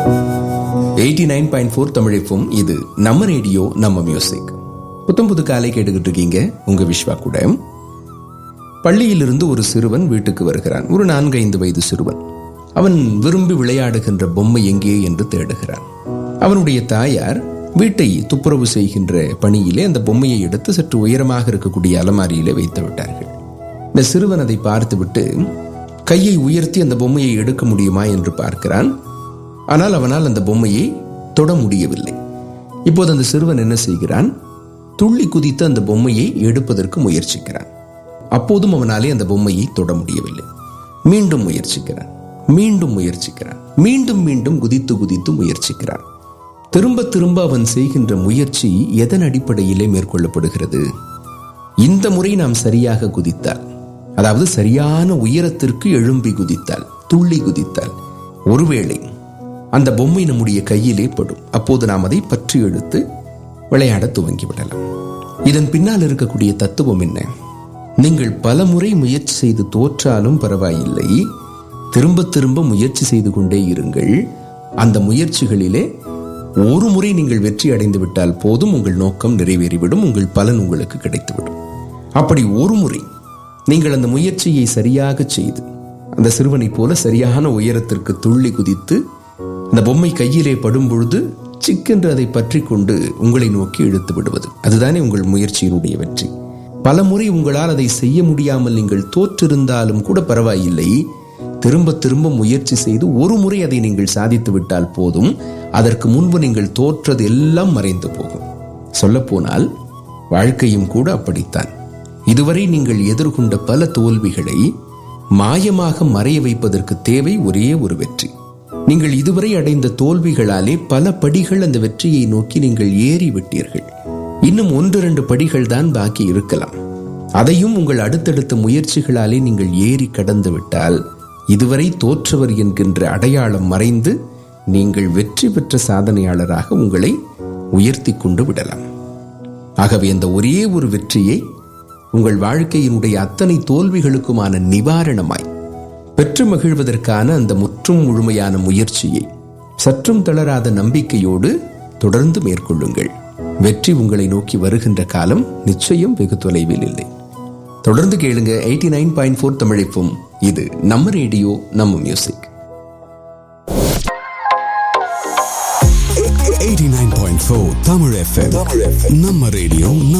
Eighty nine point four தமிழிப்பும் இது நம்ம ரேடியோ நம்ம மியூசிக் புத்தம் புது காலை கேட்டுக்கிட்டு இருக்கீங்க உங்க விஸ்வா கூட பள்ளியிலிருந்து ஒரு சிறுவன் வீட்டுக்கு வருகிறான் ஒரு நான்கு ஐந்து வயது சிறுவன் அவன் விரும்பி விளையாடுகின்ற பொம்மை எங்கே என்று தேடுகிறான் அவனுடைய தாயார் வீட்டை துப்புரவு செய்கின்ற பணியிலே அந்த பொம்மையை எடுத்து சற்று உயரமாக இருக்கக்கூடிய அலமாரியிலே வைத்து விட்டார்கள் இந்த சிறுவன் அதை பார்த்துவிட்டு கையை உயர்த்தி அந்த பொம்மையை எடுக்க முடியுமா என்று பார்க்கிறான் ஆனால் அவனால் அந்த பொம்மையை தொட முடியவில்லை இப்போது அந்த சிறுவன் என்ன செய்கிறான் துள்ளி குதித்து அந்த பொம்மையை எடுப்பதற்கு முயற்சிக்கிறான் அப்போதும் அவனாலே அந்த பொம்மையை தொட முடியவில்லை மீண்டும் முயற்சிக்கிறான் மீண்டும் முயற்சிக்கிறான் மீண்டும் மீண்டும் குதித்து குதித்து முயற்சிக்கிறான் திரும்ப திரும்ப அவன் செய்கின்ற முயற்சி எதன் அடிப்படையிலே மேற்கொள்ளப்படுகிறது இந்த முறை நாம் சரியாக குதித்தால் அதாவது சரியான உயரத்திற்கு எழும்பி குதித்தால் துள்ளி குதித்தால் ஒருவேளை அந்த பொம்மை நம்முடைய கையிலே படும் அப்போது நாம் அதை பற்றி எடுத்து விளையாட துவங்கி விடலாம் இதன் பின்னால் இருக்கக்கூடிய தத்துவம் என்ன நீங்கள் பல முறை முயற்சி செய்து தோற்றாலும் பரவாயில்லை திரும்ப திரும்ப முயற்சி செய்து கொண்டே இருங்கள் அந்த முயற்சிகளிலே ஒரு முறை நீங்கள் வெற்றி அடைந்து விட்டால் போதும் உங்கள் நோக்கம் நிறைவேறிவிடும் உங்கள் பலன் உங்களுக்கு கிடைத்துவிடும் அப்படி ஒரு முறை நீங்கள் அந்த முயற்சியை சரியாக செய்து அந்த சிறுவனைப் போல சரியான உயரத்திற்கு துள்ளி குதித்து அந்த பொம்மை கையிலே படும் பொழுது சிக்கென்று அதை பற்றி கொண்டு உங்களை நோக்கி இழுத்து விடுவது அதுதானே உங்கள் முயற்சியினுடைய வெற்றி பல முறை உங்களால் அதை செய்ய முடியாமல் நீங்கள் தோற்றிருந்தாலும் கூட பரவாயில்லை திரும்ப திரும்ப முயற்சி செய்து ஒரு முறை அதை நீங்கள் சாதித்து விட்டால் போதும் அதற்கு முன்பு நீங்கள் தோற்றது எல்லாம் மறைந்து போகும் சொல்லப்போனால் வாழ்க்கையும் கூட அப்படித்தான் இதுவரை நீங்கள் எதிர்கொண்ட பல தோல்விகளை மாயமாக மறைய வைப்பதற்கு தேவை ஒரே ஒரு வெற்றி நீங்கள் இதுவரை அடைந்த தோல்விகளாலே பல படிகள் அந்த வெற்றியை நோக்கி நீங்கள் ஏறி விட்டீர்கள் இன்னும் ஒன்று இரண்டு படிகள் தான் பாக்கி இருக்கலாம் அதையும் உங்கள் அடுத்தடுத்த முயற்சிகளாலே நீங்கள் ஏறி கடந்து விட்டால் இதுவரை தோற்றவர் என்கின்ற அடையாளம் மறைந்து நீங்கள் வெற்றி பெற்ற சாதனையாளராக உங்களை உயர்த்தி கொண்டு விடலாம் ஆகவே அந்த ஒரே ஒரு வெற்றியை உங்கள் வாழ்க்கையினுடைய அத்தனை தோல்விகளுக்குமான நிவாரணமாய் பெற்று மகிழ்வதற்கான அந்த முற்றும் முழுமையான முயற்சியை சற்றும் தளராத நம்பிக்கையோடு தொடர்ந்து மேற்கொள்ளுங்கள் வெற்றி உங்களை நோக்கி வருகின்ற காலம் நிச்சயம் வெகு தொலைவில் இல்லை தொடர்ந்து கேளுங்க எயிட்டி நைன் பாயிண்ட் ஃபோர் தமிழிப்பும் இது நம்ம ரேடியோ நம்ம மியூசிக் 89.4 Tamil FM. நம்ம ரேடியோ நம்ம